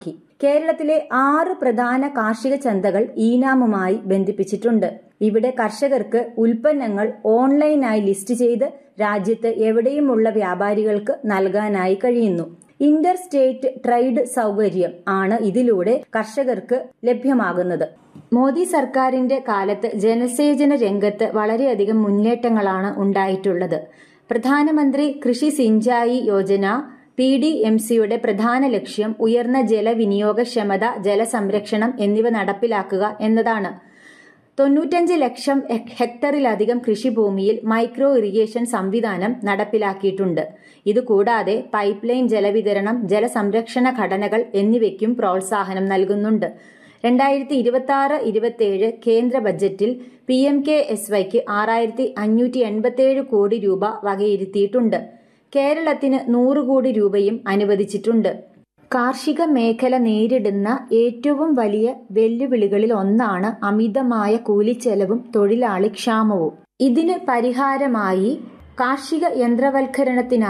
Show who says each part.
Speaker 1: കേരളത്തിലെ ആറ് പ്രധാന കാർഷിക ചന്തകൾ ഈനാമുമായി ബന്ധിപ്പിച്ചിട്ടുണ്ട് ഇവിടെ കർഷകർക്ക് ഉൽപ്പന്നങ്ങൾ ഓൺലൈനായി ലിസ്റ്റ് ചെയ്ത് രാജ്യത്ത് എവിടെയുമുള്ള വ്യാപാരികൾക്ക് നൽകാനായി കഴിയുന്നു ഇന്റർ സ്റ്റേറ്റ് ട്രേഡ് സൗകര്യം ആണ് ഇതിലൂടെ കർഷകർക്ക് ലഭ്യമാകുന്നത് മോദി സർക്കാരിന്റെ കാലത്ത് ജലസേചന രംഗത്ത് വളരെയധികം മുന്നേറ്റങ്ങളാണ് ഉണ്ടായിട്ടുള്ളത് പ്രധാനമന്ത്രി Krishi Sinchayi Yojana P D M സിയുടെ പ്രധാന ലക്ഷ്യം ഉയർന്ന ജലവിനിയോഗക്ഷമത ജലസംരക്ഷണം എന്നിവ നടപ്പിലാക്കുക എന്നതാണ് തൊണ്ണൂറ്റഞ്ച് ലക്ഷം ഹെക്ടറിലധികം കൃഷിഭൂമിയിൽ മൈക്രോ ഇറിഗേഷൻ സംവിധാനം നടപ്പിലാക്കിയിട്ടുണ്ട് ഇതുകൂടാതെ പൈപ്പ് ലൈൻ ജലവിതരണം ജലസംരക്ഷണ ഘടനകൾ എന്നിവയ്ക്കും പ്രോത്സാഹനം നൽകുന്നുണ്ട് രണ്ടായിരത്തി ഇരുപത്തി ആറ് ഇരുപത്തിയേഴ് കേന്ദ്ര ബജറ്റിൽ പി എം കെ എസ് വൈക്ക് ആറായിരത്തി അഞ്ഞൂറ്റി എൺപത്തിയേഴ് കോടി രൂപ വകയിരുത്തിയിട്ടുണ്ട് കേരളത്തിന് നൂറ് കോടി രൂപയും അനുവദിച്ചിട്ടുണ്ട് കാർഷിക മേഖല നേരിടുന്ന ഏറ്റവും വലിയ വെല്ലുവിളികളിൽ ഒന്നാണ് അമിതമായ കൂലിച്ചെലവും തൊഴിലാളി ക്ഷാമവും ഇതിന് പരിഹാരമായി കാർഷിക യന്ത്രവൽക്കരണത്തിനായി